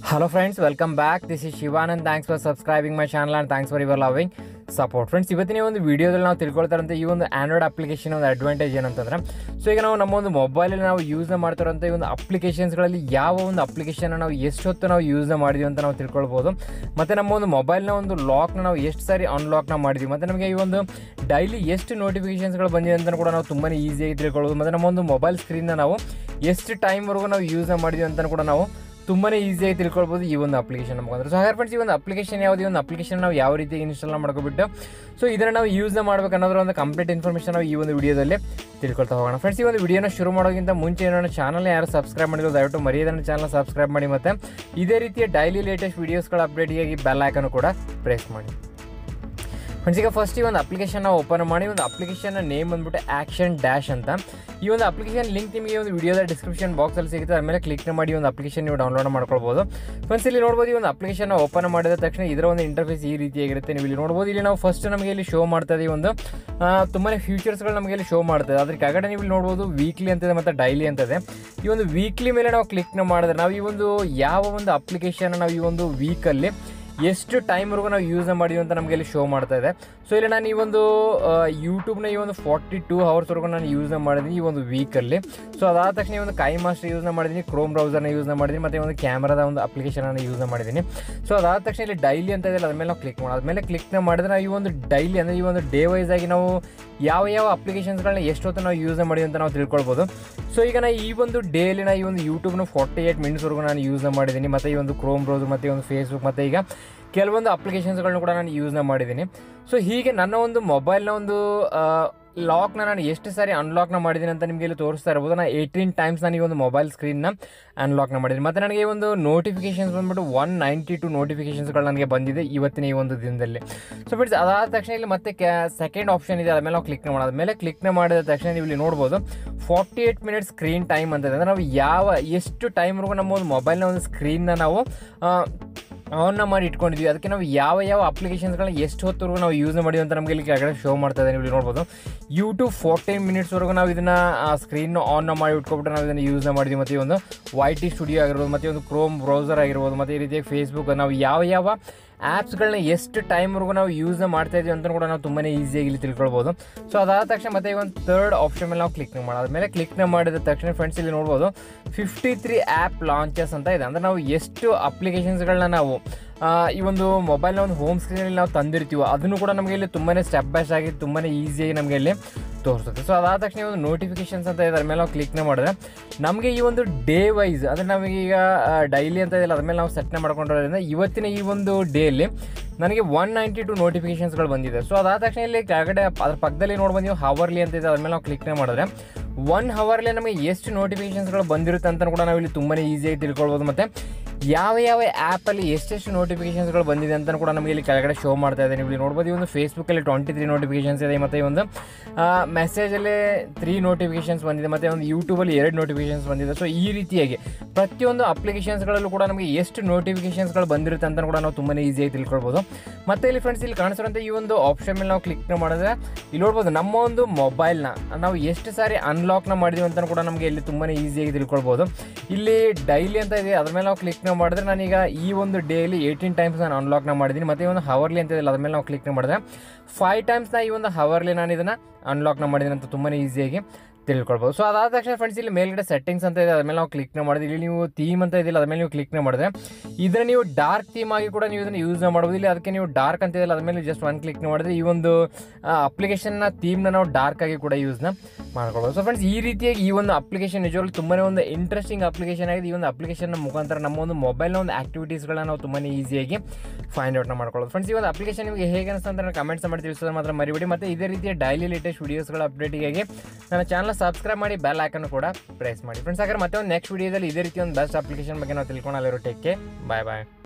hello friends welcome back this is Shivanand thanks for subscribing my channel and thanks for your loving support friends ಇವತ್ತಿನ ಈ ಒಂದು ವಿಡಿಯೋದಲ್ಲಿ ನಾವು ತಿಳ್ಕೊಳ್ತಾರಂತ ಈ ಒಂದು ಆ್ಯಂಡ್ರಾಯ್ಡ್ ಅಪ್ಲಿಕೇಶನ್ ಒಂದು ಅಡ್ವಾಂಟೇಜ್ ಏನಂತಂದ್ರೆ ಸೊ ಈಗ ನಾವು ನಮ್ಮ ಒಂದು ಮೊಬೈಲಲ್ಲಿ ನಾವು ಯೂಸ್ ಮಾಡ್ತಿರೋಂಥ ಈ ಒಂದು ಅಪ್ಲಿಕೇಶನ್ಸ್ಗಳಲ್ಲಿ ಯಾವ ಒಂದು ಅಪ್ಲಿಕೇಶನ್ ನಾವು ಎಷ್ಟೊತ್ತು ನಾವು ಯೂಸ್ ಮಾಡಿದ್ವಿ ಅಂತ ನಾವು ತಿಳ್ಕೊಳ್ಬೋದು ಮತ್ತು ನಮ್ಮ ಒಂದು ಮೊಬೈಲ್ನ ಒಂದು ಲಾಕ್ನ ನಾವು ಎಷ್ಟು ಸಾರಿ ಅನ್ಲಾಕ್ನ ಮಾಡಿದ್ವಿ ಮತ್ತು ನಮಗೆ ಈ ಒಂದು ಡೈಲಿ ಎಷ್ಟು ನೋಟಿಫಿಕೇಶನ್ಸ್ಗಳು ಬಂದಿದೆ ಅಂತ ಕೂಡ ನಾವು ತುಂಬಾ ಈಸಿಯಾಗಿ ತಿಳ್ಕೊಳ್ಬೋದು ಮತ್ತು ನಮ್ಮ ಒಂದು ಮೊಬೈಲ್ ಸ್ಕ್ರೀನ್ನ ನಾವು ಎಷ್ಟು ಟೈಮ್ವರೆಗೂ ನಾವು ಯೂಸ್ ಮಾಡಿದ್ವಿ ಅಂತ ಕೂಡ ನಾವು ತುಂಬಾ ಈಸಿಯಾಗಿ ತಿಳ್ಕೊಳ್ಬೋದು ಈ ಒಂದು ಅಪ್ಲಿಕೇಶನ್ ಮುಖಾಂತರ ಸೊ ಹಾಗಾದ್ರೆ ಫ್ರೆಂಡ್ಸ್ ಈ ಒಂದು ಅಪ್ಲಿಕೇಶನ್ ಯಾವುದು ಈ ಒಂದು ಅಪ್ಲಿಕೇಶನ್ ನಾವು ಯಾವ ರೀತಿ ಇನ್ಸ್ಟಾಲ್ ಮಾಡ್ಕೊಬಿಟ್ಟು ಸೊ ಇದನ್ನು ನಾವು ಯೂಸ್ ಮಾಡ್ಬೇಕು ಅನ್ನೋದ್ರ ಒಂದು ಕಂಪ್ಲೀಟ್ ಇನ್ಫಾರ್ಮೇಷನ್ ನಾವು ಈ ಒಂದು ವಿಡಿಯೋದಲ್ಲಿ ತಿಳ್ಕೊಳ್ತಾ ಹೋಗೋಣ ಫ್ರೆಂಡ್ಸ್ ಈ ಒಂದು ವಿಡಿಯೋನ ಶುರು ಮಾಡೋಕ್ಕಿಂತ ಮುಂಚೆ ಏನೋ ಚಾನಲ್ ಯಾರು ಸಬ್ಸ್ಕ್ರೈಬ್ ಮಾಡಿದ್ರು ದಯವಿಟ್ಟು ಮರೆಯದನ್ನು ಚಾನಲ್ ಸಬ್ಸ್ಕ್ರೈಬ್ ಮಾಡಿ ಮತ್ತು ಇದೇ ರೀತಿಯ ಡೈಲಿ ಲೇಟೆಸ್ಟ್ ವೀಡಿಯೋಸ್ಗಳ ಅಪ್ಡೇಟಿಗಾಗಿ ಬೆಲ್ ಐಕನ್ನು ಕೂಡ ಪ್ರೆಸ್ ಮಾಡಿ ಫ್ರೆಂಡ್ಸ್ ಈಗ ಫಸ್ಟ್ ಈ ಒಂದು ಅಪ್ಲಿಕೇಶನ್ ಓಪನ್ ಮಾಡಿ ಒಂದು ಅಪ್ಲಿಕೇಶನ್ ನೇಮ್ ಬಂದ್ಬಿಟ್ಟು ಆ್ಯಕ್ಷನ್ ಡ್ಯಾಶ್ ಅಂತ ಈ ಒಂದು ಅಪ್ಲಿಕೇಶನ್ ಲಿಂಕ್ ನಿಮಗೆ ಒಂದು ವಿಡಿಯೋದ ಡಿಸ್ಕ್ರಿಪ್ಷನ್ ಬಾಕ್ಸಲ್ಲಿ ಸಿಗುತ್ತೆ ಅದ್ರ ಮೇಲೆ ಕ್ಲಿಕ್ ಮಾಡಿ ಒಂದು ಅಪ್ಲಿಕೇಶನ್ ನೀವು ಡೌನ್ಲೋಡ್ ಮಾಡ್ಕೊಳ್ಬೋದು ಫ್ರೆಂಡ್ಸ್ ಇಲ್ಲಿ ನೋಡ್ಬೋದು ಈ ಒಂದು ಅಪ್ಲಿಕೇಶನ್ ಓಪನ್ ಮಾಡಿದ ತಕ್ಷಣ ಇದರ ಒಂದು ಇಂಟರ್ಫೇಸ್ ಈ ರೀತಿಯಾಗಿರುತ್ತೆ ನೀವು ಇಲ್ಲಿ ನೋಡ್ಬೋದು ಇಲ್ಲಿ ನಾವು ಫಸ್ಟ್ ನಮಗೆ ಇಲ್ಲಿ ಶೋ ಮಾಡ್ತಾ ಇದೀವಿ ಒಂದು ತುಂಬಾ ಫೀಚರ್ಸ್ಗಳು ನಮಗೆ ಇಲ್ಲಿ ಶೋ ಮಾಡ್ತದೆ ಅದ್ರ ಕೆಳಗಡೆ ನೀವು ಇಲ್ಲಿ ನೋಡ್ಬೋದು ವೀಕ್ಲಿ ಅಂತಿದೆ ಮತ್ತು ಡೈಲಿ ಅಂತದೆ ಈ ಒಂದು ವೀಕ್ಲಿ ಮೇಲೆ ನಾವು ಕ್ಲಿಕ್ನ ಮಾಡಿದ್ರೆ ನಾವು ಈ ಒಂದು ಯಾವ ಒಂದು ಅಪ್ಲಿಕೇಶನ್ ನಾವು ಈ ಒಂದು ವೀಕಲ್ಲಿ ಎಷ್ಟು ಟೈಮ್ವರೆಗೂ ನಾವು ಯೂಸ್ ಮಾಡಿದ್ವಿ ಅಂತ ನಮಗೆ ಇಲ್ಲಿ ಶೋ ಮಾಡ್ತಾ ಇದೆ ಸೊ ಇಲ್ಲಿ ನಾನು ಈ ಒಂದು ಯೂಟ್ಯೂಬ್ನ ಈ ಒಂದು ಫಾರ್ಟಿ ಟೂ ಅವರ್ಸ್ವರೆಗೂ ನಾನು ಯೂಸ್ ಮಾಡಿದ್ದೀನಿ ಈ ಒಂದು ವೀಕಲ್ಲಿ ಸೊ ಅದಾದ ತಕ್ಷಣ ಈ ಒಂದು ಕೈ ಮಾಸ್ಟರ್ ಯೂಸ್ನ ಮಾಡಿದ್ದೀನಿ ಕ್ರೋಮ್ ಬ್ರೌಸರ್ನ ಯೂಸ್ ಮಾಡಿದ್ದೀನಿ ಮತ್ತು ಈ ಒಂದು ಕ್ಯಾಮ್ರಾದ ಒಂದು ಅಪ್ಲಿಕೇಶನನ್ನು ಯೂಸ್ ಮಾಡಿದ್ದೀನಿ ಸೊ ಅದಾದ ತಕ್ಷಣ ಇಲ್ಲಿ ಡೈಲಿ ಅಂತ ಇದೆ ಅದ್ರ ಮೇಲೆ ನಾವು ಕ್ಲಿಕ್ ಮಾಡೋದು ಅದ್ಮೇಲೆ ಕ್ಲಿಕ್ನ ಮಾಡಿದ್ರೆ ನಾವು ಈ ಒಂದು ಡೈಲಿ ಅಂದರೆ ಈ ಒಂದು ಡೇ ವೈಸ್ ಆಗಿ ನಾವು ಯಾವ ಯಾವ ಅಪ್ಲಿಕೇಶನ್ಸ್ಗಳನ್ನ ಎಷ್ಟೊತ್ತು ನಾವು ಯೂಸ್ ಮಾಡಿದ್ವಿ ಅಂತ ನಾವು ತಿಳ್ಕೊಳ್ಬೋದು ಸೊ ಈಗ ನಾನು ಈ ಒಂದು ಡೇಲಿ ನಾ ಈ ಒಂದು ಯೂಟ್ಯೂಬ್ನ ಫಾರ್ಟಿ ಏಯ್ಟ್ ಮಿನಿಟ್ಸ್ವರೆಗೂ ನಾನು ಯೂಸ್ ಮಾಡಿದ್ದೀನಿ ಮತ್ತು ಈ ಒಂದು ಕ್ರೋಮ್ ಬ್ರೌಸರ್ ಮತ್ತು ಈ ಒಂದು ಫೇಸ್ಬುಕ್ ಮತ್ತು ಈಗ ಕೆಲವೊಂದು ಅಪ್ಲಿಕೇಶನ್ಸ್ಗಳನ್ನ ಕೂಡ ನಾನು ಯೂಸ್ನ ಮಾಡಿದ್ದೀನಿ ಸೊ ಹೀಗೆ ನನ್ನ ಒಂದು ಮೊಬೈಲ್ನ ಒಂದು ಲಾಕ್ನ ನಾನು ಎಷ್ಟು ಸಾರಿ ಅನ್ಲಾಕ್ನ ಮಾಡಿದ್ದೀನಿ ಅಂತ ನಿಮಗೆ ಇಲ್ಲಿ ತೋರಿಸ್ತಾ ಇರ್ಬೋದು ನಾನು ಏಯ್ಟೀನ್ ಟೈಮ್ಸ್ ನಾನು ಈ ಒಂದು ಮೊಬೈಲ್ ಸ್ಕ್ರೀನ್ನ ಅನ್ಲಾಕ್ನ ಮಾಡಿದ್ದೀನಿ ಮತ್ತು ನನಗೆ ಈ ಒಂದು ನೋಟಿಫಿಕೇಶನ್ಸ್ ಬಂದ್ಬಿಟ್ಟು ಒನ್ ನೈಂಟಿ ಟು ನೋಟಿಫಿಕೇಶನ್ಸ್ಗಳು ನನಗೆ ಬಂದಿದೆ ಇವತ್ತಿನ ಈ ಒಂದು ದಿನದಲ್ಲಿ ಸೊ ಫ್ರೆಂಡ್ಸ್ ಅದಾದ ತಕ್ಷಣ ಇಲ್ಲಿ ಮತ್ತೆ ಕ್ಯಾ ಸೆಕೆಂಡ್ ಆಪ್ಷನ್ ಇದೆ ಅದ್ರ ಮೇಲೆ ನಾವು ಕ್ಲಿಕ್ನ ಮಾಡೋದು ಮೇಲೆ ಕ್ಲಿಕ್ನ ಮಾಡಿದ ತಕ್ಷಣ ನೀವು ಇಲ್ಲಿ ನೋಡ್ಬೋದು forty eight minutes screen time ಅಂತ ಅಂದರೆ ನಾವು ಯಾವ ಎಷ್ಟು ಟೈಮ್ವರೆಗೂ ನಮ್ಮ ಒಂದು ಮೊಬೈಲ್ನ ಒಂದು ಸ್ಕ್ರೀನ್ನ ನಾವು ಆನ್ನ ಮಾಡಿ ಇಟ್ಕೊಂಡಿದ್ವಿ ಅದಕ್ಕೆ ನಾವು ಯಾವ ಯಾವ ಅಪ್ಲಿಕೇಶನ್ಸ್ಗಳನ್ನ ಎಷ್ಟು ಹೊತ್ತವರೆಗೂ ನಾವು ಯೂಸ್ ಮಾಡಿದ್ವಿ ಅಂತ ನಮಗೆ ಇಲ್ಲಿ ಕೆಳಗಡೆ ಶೋ ಮಾಡ್ತಾ ಇದೆ ನೀವು ಇಲ್ಲಿ ನೋಡ್ಬೋದು ಯೂಟ್ಯೂಬ್ ಫೋರ್ಟೀನ್ ಮಿನಿಟ್ಸ್ವರೆಗೂ ನಾವು ಇದನ್ನು ಸ್ಕ್ರೀನ್ ಆನ್ ಮಾಡಿ ಇಟ್ಕೊಬಿಟ್ಟು ನಾವು ಇದನ್ನು ಯೂಸ್ ಮಾಡಿದ್ವಿ ಮತ್ತು ಈ ಒಂದು ವೈ ಟಿ ಸ್ಟುಡಿಯೋ ಆಗಿರ್ಬೋದು ಮತ್ತು ಒಂದು ಕ್ರೋಮ್ ಬ್ರೌಸರ್ ಆಗಿರ್ಬೋದು ಮತ್ತು ಈ ರೀತಿಯಾಗಿ ಫೇಸ್ಬುಕ್ ನಾವು ಯಾವ ಯಾವ ಆ್ಯಪ್ಸ್ಗಳನ್ನ ಎಷ್ಟು ಟೈಮ್ವರೆಗೂ ನಾವು ಯೂಸ್ ಮಾಡ್ತಾ ಇದೀವಿ ಅಂತ ಕೂಡ ನಾವು ತುಂಬಾ ಈಸಿಯಾಗಿ ಇಲ್ಲಿ ತಿಳ್ಕೊಳ್ಬೋದು ಸೊ ಅದಾದ ತಕ್ಷಣ ಮತ್ತೆ ಈ ಒಂದು ಥರ್ಡ್ ಆಪ್ಷನ್ ಮೇಲೆ ನಾವು ಕ್ಲಿಕ್ ಮಾಡೋದು ಮೇಲೆ ಕ್ಲಿಕ್ನ ಮಾಡಿದ ತಕ್ಷಣ ಫ್ರೆಂಡ್ಸ್ ಇಲ್ಲಿ ನೋಡ್ಬೋದು ಫಿಫ್ಟಿ ತ್ರೀ ಆ್ಯಪ್ ಲಾಂಚಸ್ ಅಂತ ಇದೆ ಅಂದರೆ ನಾವು ಎಷ್ಟು ಅಪ್ಲಿಕೇಶನ್ಸ್ಗಳನ್ನ ನಾವು ಈ ಒಂದು ಮೊಬೈಲ್ನ ಒಂದು ಹೋಮ್ ಸ್ಕ್ರೀನಲ್ಲಿ ನಾವು ತಂದಿರ್ತೀವೋ ಅದನ್ನು ಕೂಡ ನಮಗೆ ಇಲ್ಲಿ ತುಂಬಾ ಸ್ಟೆಪ್ ಬೈ ಆಗಿ ತುಂಬಾ ಈಸಿಯಾಗಿ ನಮಗೆ ಇಲ್ಲಿ ತೋರಿಸುತ್ತೆ ಸೊ ಅದಾದ ತಕ್ಷಣ ಈ ಒಂದು ನೋಟಿಫಿಕೇಶನ್ಸ್ ಅಂತ ಇದೆ ಅದ್ರ ಮೇಲೆ ನಾವು ಕ್ಲಿಕ್ನ ಮಾಡಿದ್ರೆ ನಮಗೆ ಈ ಒಂದು ಡೇ ವೈಸ್ ಅಂದರೆ ನಮಗೆ ಈಗ ಡೈಲಿ ಅಂತ ಇದೆಯಲ್ಲ ಅದ್ರ ಮೇಲೆ ನಾವು ಸೆಟ್ನ ಮಾಡ್ಕೊಂಡಿರೋದ್ರಿಂದ ಇವತ್ತಿನ ಈ ಒಂದು ಡೇಲಿ ನನಗೆ ಒನ್ ನೈಂಟಿ ಟು ನೋಟಿಫಿಕೇಶನ್ಸ್ಗಳು ಬಂದಿದೆ ಸೊ ಅದಾದ ತಕ್ಷಣ ಇಲ್ಲಿ ಕೆಳಗಡೆ ಅದ್ರ ಪಕ್ಕದಲ್ಲಿ ನೋಡ್ಬೋದು ನೀವು ಹವರ್ಲಿ ಅಂತ ಇದೆ ಅದ್ರ ಮೇಲೆ ನಾವು ಕ್ಲಿಕ್ನ ಮಾಡಿದ್ರೆ ಒನ್ ಹವರ್ಲಿ ನಮಗೆ ಎಷ್ಟು ನೋಟಿಫಿಕೇಶನ್ಸ್ಗಳು ಬಂದಿರುತ್ತೆ ಅಂತ ಕೂಡ ನಾವು ಇಲ್ಲಿ ತುಂಬಾ ಈಸಿಯಾಗಿ ತಿಳ್ಕೊಳ್ಬೋದು ಮತ್ತು ಯಾವ ಯಾವ ಆ್ಯಪಲ್ಲಿ ಎಷ್ಟೆಷ್ಟು ನೋಟಿಫಿಕೇಶನ್ಸ್ಗಳು ಬಂದಿದೆ ಅಂತ ಕೂಡ ನಮಗೆ ಇಲ್ಲಿ ಕೆಳಗಡೆ ಶೋ ಮಾಡ್ತಾ ಇದೆ ನೀವು ಇಲ್ಲಿ ನೋಡ್ಬೋದು ಈ ಒಂದು ಫೇಸ್ಬುಕ್ಕಲ್ಲಿ ಟ್ವೆಂಟಿ ತ್ರೀ ನೋಟಿಫಿಕೇಶನ್ಸ್ ಇದೆ ಮತ್ತು ಈ ಒಂದು ಮೆಸೇಜಲ್ಲಿ ತ್ರೀ ನೋಟಿಫಿಕೇಶನ್ಸ್ ಬಂದಿದೆ ಮತ್ತು ಒಂದು ಯೂಟ್ಯೂಬಲ್ಲಿ ಎರಡು ನೋಟಿಫಿಕೇಶನ್ಸ್ ಬಂದಿದೆ ಸೊ ಈ ರೀತಿಯಾಗಿ ಪ್ರತಿಯೊಂದು ಅಪ್ಲಿಕೇಶನ್ಸ್ಗಳಲ್ಲೂ ಕೂಡ ನಮಗೆ ಎಷ್ಟು ನೋಟಿಫಿಕೇಶನ್ಸ್ಗಳು ಬಂದಿರುತ್ತೆ ಅಂತ ಕೂಡ ನಾವು ತುಂಬಾ ಈಸಿಯಾಗಿ ತಿಳ್ಕೊಳ್ಬೋದು ಮತ್ತು ಇಲ್ಲಿ ಫ್ರೆಂಡ್ಸ್ ಇಲ್ಲಿ ಕಾಣಿಸಿರುವಂಥ ಈ ಒಂದು ಆಪ್ಷನ್ ಮೇಲೆ ನಾವು ಕ್ಲಿಕ್ ಮಾಡಿದ್ರೆ ಇಲ್ಲಿ ನೋಡ್ಬೋದು ನಮ್ಮ ಒಂದು ಮೊಬೈಲ್ನ ನಾವು ಎಷ್ಟು ಸಾರಿ ಅನ್ಲಾಕ್ನ ಮಾಡಿದ್ವಿ ಅಂತ ಕೂಡ ನಮಗೆ ಇಲ್ಲಿ ತುಂಬಾ ಈಸಿಯಾಗಿ ತಿಳ್ಕೊಳ್ಬೋದು ಇಲ್ಲಿ ಡೈಲಿ ಅಂತ ಇದೆ ಅದ್ರ ಮೇಲೆ ನಾವು ಕ್ಲಿಕ್ ಮಾಡಿದ್ರೆ ನಾನೀಗ ಈ ಒಂದು ಡೇಲಿ ಏಯ್ಟೀನ್ ಟೈಮ್ಸ್ ನಾನು ಅನ್ಲಾಕ್ನ ಮಾಡಿದ್ದೀನಿ ಮತ್ತು ಈ ಒಂದು ಹವರ್ಲಿ ಅಂತ ಇದೆ ಅದ್ರ ಮೇಲೆ ನಾವು ಕ್ಲಿಕ್ ಮಾಡಿದ್ರೆ ಫೈವ್ ಟೈಮ್ಸ್ನ ಈ ಒಂದು ಹವರ್ಲಿ ನಾನು ಇದನ್ನು ಅನ್ಲಾಕ್ನ ಮಾಡಿದ್ದೀನಿ ಅಂತ ತುಂಬಾ ಈಸಿಯಾಗಿ ತಿಳ್ಕೊಳ್ಬೋದು ಸೊ ಅದಾದ ತಕ್ಷಣ ಫ್ರೆಂಡ್ಸ್ ಇಲ್ಲಿ ಮೇಲ್ಗಡೆ ಸೆಟ್ಟಿಂಗ್ಸ್ ಅಂತ ಇದೆ ಅದ್ರ ಮೇಲೆ ನಾವು ಕ್ಲಿಕ್ನ ಮಾಡಿದ್ವಿ ಇಲ್ಲಿ ನೀವು ಥೀಮ್ ಅಂತ ಇದೆಯಲ್ಲ ಅದ್ರ ಮೇಲೆ ನೀವು ಕ್ಲಿಕ್ನ ಮಾಡಿದ್ರೆ ಇದನ್ನ ನೀವು ಡಾರ್ಕ್ ಥೀಮ್ ಆಗಿ ಕೂಡ ನೀವು ಇದನ್ನು ಯೂಸ್ ಮಾಡ್ಬೋದು ಇಲ್ಲಿ ಅದಕ್ಕೆ ನೀವು ಡಾರ್ಕ್ ಅಂತ ಇದೆಯಲ್ಲ ಅದ್ರ ಮೇಲೆ ಜಸ್ಟ್ ಒಂದು ಕ್ಲಿಕ್ನ ಮಾಡಿದ್ರೆ ಈ ಒಂದು ಅಪ್ಲಿಕೇಶನ್ನ ಥೀಮ್ನ ನಾವು ಡಾರ್ಕ್ ಆಗಿ ಕೂಡ ಯೂಸ್ನ ಮಾಡ್ಕೊಳ್ಬೋದು ಸೊ ಫ್ರೆಂಡ್ಸ್ ಈ ರೀತಿಯಾಗಿ ಈ ಒಂದು ಅಪ್ಲಿಕೇಶನ್ ನಿಜವಾಗ್ಲೂ ತುಂಬಾ ಒಂದು ಇಂಟ್ರೆಸ್ಟಿಂಗ್ ಅಪ್ಲಿಕೇಶನ್ ಆಗಿದೆ ಈ ಒಂದು ಅಪ್ಲಿಕೇಶನ್ ಮುಖಾಂತರ ನಮ್ಮ ಒಂದು ಮೊಬೈಲ್ನ ಒಂದು ಆಕ್ಟಿವಿಟೀಸ್ಗಳನ್ನ ನಾವು ತುಂಬಾ ಈಸಿಯಾಗಿ ಫೈಂಡ್ ಔಟ್ನ ಮಾಡ್ಕೊಳ್ಳೋದು ಫ್ರೆಂಡ್ಸ್ ಈ ಒಂದು ಅಪ್ಲಿಕೇಶನ್ ನಿಮಗೆ ಹೇಗೆ ಅನಿಸ್ತಾ ಅಂತ ಕಮೆಂಟ್ಸ್ ಮಾಡಿ ತಿಳಿಸೋದು ಮಾತ್ರ ಮರಿಬೇಡಿ ಮತ್ತು ಇದೇ ರೀತಿಯ ಡೈಲಿ ಲೇಟೆಸ್ಟ್ ವೀಡಿಯೋಸ್ಗಳ ಅಪ್ಡೇಟಿಗಾಗಿ ನನ್ನ ಚಾನಲ್ ಸಬ್ಸ್ಕ್ರೈಬ್ ಮಾಡಿ ಬೆಲ್ ಐಕನ್ನು ಕೂಡ ಪ್ರೆಸ್ ಮಾಡಿ ಫ್ರೆಂಡ್ಸ್ ಹಾಗಾದ್ರೆ ಮತ್ತೆ ಒಂದು ನೆಕ್ಸ್ಟ್ ವೀಡಿಯೋದಲ್ಲಿ ಇದೇ ರೀತಿ ಒಂದು ಬೆಸ್ಟ್ ಅಪ್ಲಿಕೇಶನ್ ಬಗ್ಗೆ ನಾವು ತಿಳ್ಕೊಳ್ಳೋ ಟೇಕ್ ಬಾಯ್ ಬಾಯ್